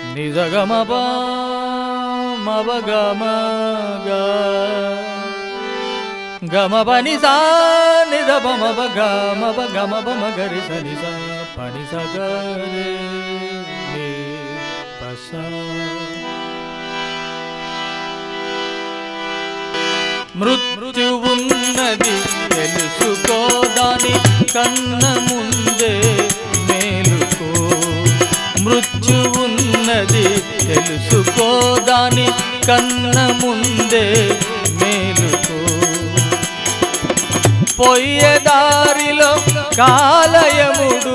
నిజ గమ మవ గమ గమ పని సా నిజ బమ గమ గమ బమ గరి స నిజ పని స గరి ని పస మృత్యువున్నది తెలుసుకో దాని కన్న ముందే మేలుకో మృత్యువున్నది తెలుసుకో దాని కన్న ముందే మేలుకో పొయ్యే దారిలో కాలయముడు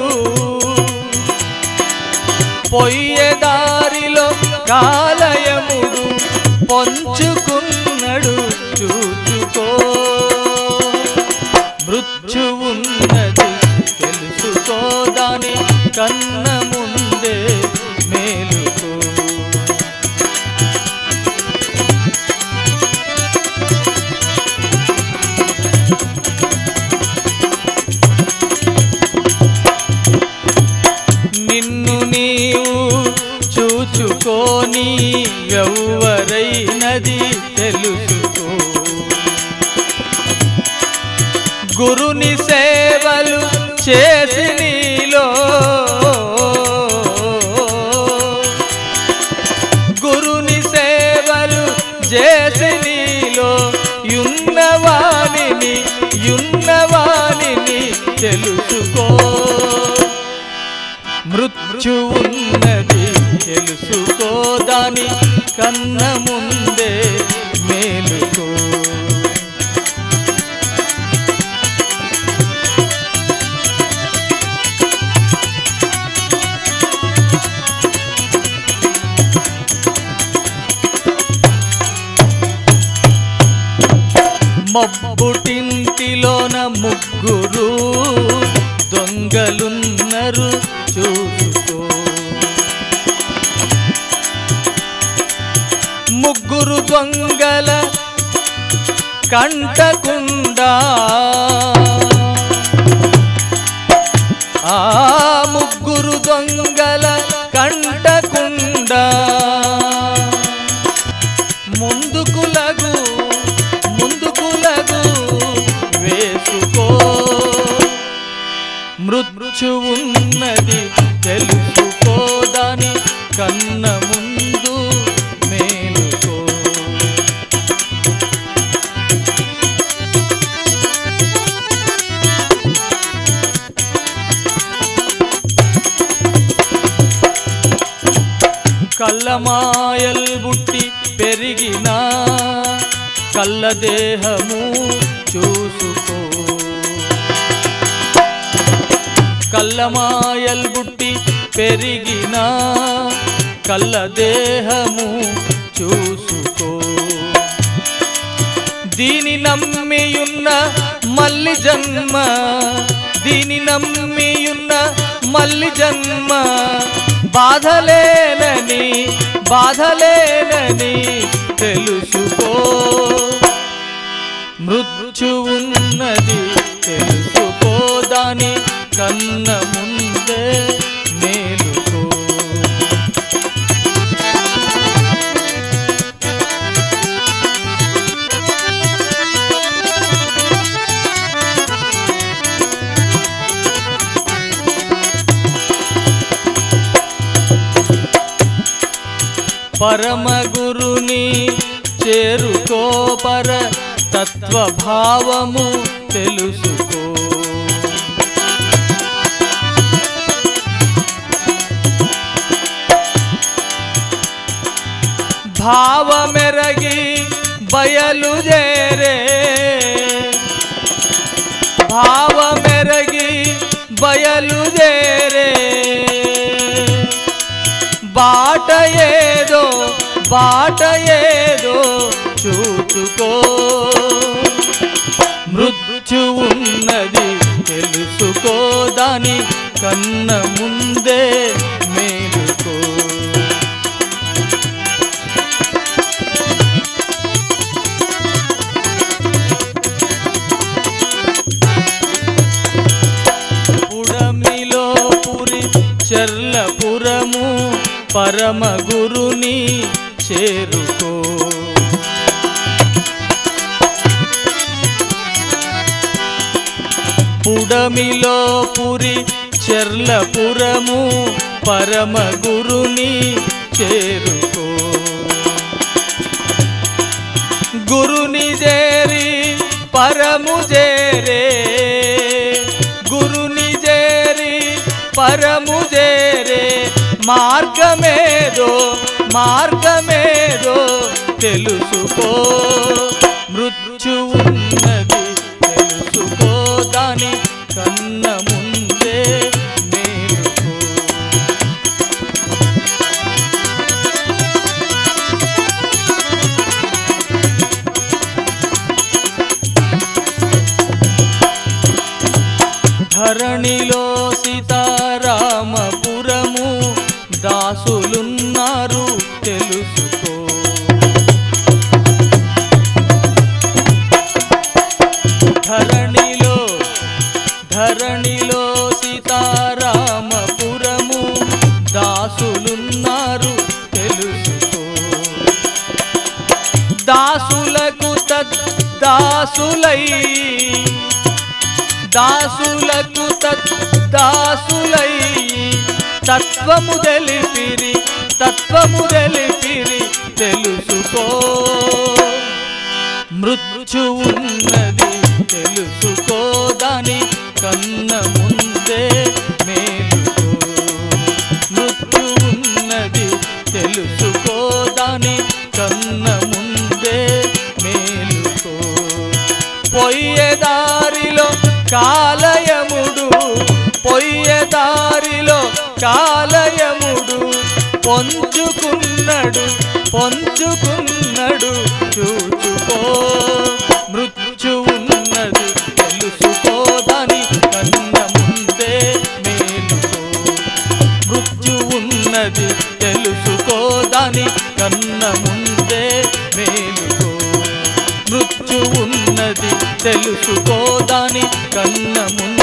పొయ్యే దారిలో కాలయముడు పొంచుకున్నడు చూచుకో మృత్యువున్నది తెలుసుకో దాని కన్న ముందే మేలుకో నిన్ను నీవు చూచుకోని ఎవరైనది తెలుసుకో గురుని సేవలు చేసి నీలో గురుని సేవలు చేసి నీలో యున్నవాణిని యున్నవాణిని తెలుసుకో మృత్యువున్నది తెలుసుకో దాని కన్న ముందే మేలుకో మబ్బుటింటిలోన ముగ్గురు దొంగలున్నరు చూసుకో ముగ్గురు దొంగల కంటకుండా ఆ ముగ్గురు దొంగల కంటకుండా ముందుకులగు ముందుకులగు వేసుకో మృత్యువున్నది తెలుసుకో దాని కన్న ముందు మేలుకో కళ్ళమాయల్ బుట్టి పెరిగిన కళ్ళ దేహము చూసుకో కళ్ళమాయల్ బుట్టి పెరిగిన కళ్ళ దేహము చూసుకో దీని నమ్మియున్న మల్లి జన్మ దీని నమ్మియున్న మల్లి జన్మ బాధలేనని బాధలేనని తెలుసుకో మృత్యువున్నది తెలుసుకో దాని కన్న ముందే మేలుకో పరమగురుని చేరుకో పర తత్వభావము తెలుసుకో భావమెరగి బయలుదేరే భావమెరగి బయలుదేరే బాట ఏదో బాట ఏదో చూచుకో మృత్యువున్నది తెలుసుకో దాని కన్న ముందే మేలుకో పుడమిలో పురి చర్లపురము పర పరమ గురుని చేరుకో పుడమిలో పురి చెర్లపురము పరమ గురుని చేరుకో గురుని చేరి పరము చేరే గురుని చేరి పరము చేరే మార్గమేదో మార్గమేదో తెలుసుకో మృత్యు ఉన్నది తెలుసుకో దాని కన్న ముందే మేలుకో ధరణిలో సీతారామపురము దాసులున్నారు తెలుసుకో ధరణిలో ధరణిలో సీతారామపురము దాసులున్నారు తెలుసుకో దాసులకు తద్దాసులై దాసులకు తద్దాసులై తత్వము తెలిపిరి తత్వము తెలిపిరి తెలుసుకో మృత్యు ఉన్నది తెలుసుకో దాని కన్న ముందే మేలుకో మృత్యు ఉన్నది తెలుసుకో దాని కన్న ముందే మేలుకో పొయ్యే దారిలో కాలయముడు పొయ్యే దారిలో కాలయముడు పొంచుకున్నడు పొంచుకున్నడు చూచుకో మృత్యు ఉన్నది తెలుసుకో దాని కన్న ముందే మేలుకో మృత్యు ఉన్నది తెలుసుకో దాని కన్న ముందే మేలుకో మృత్యు ఉన్నది తెలుసుకో దాని కన్న ముందే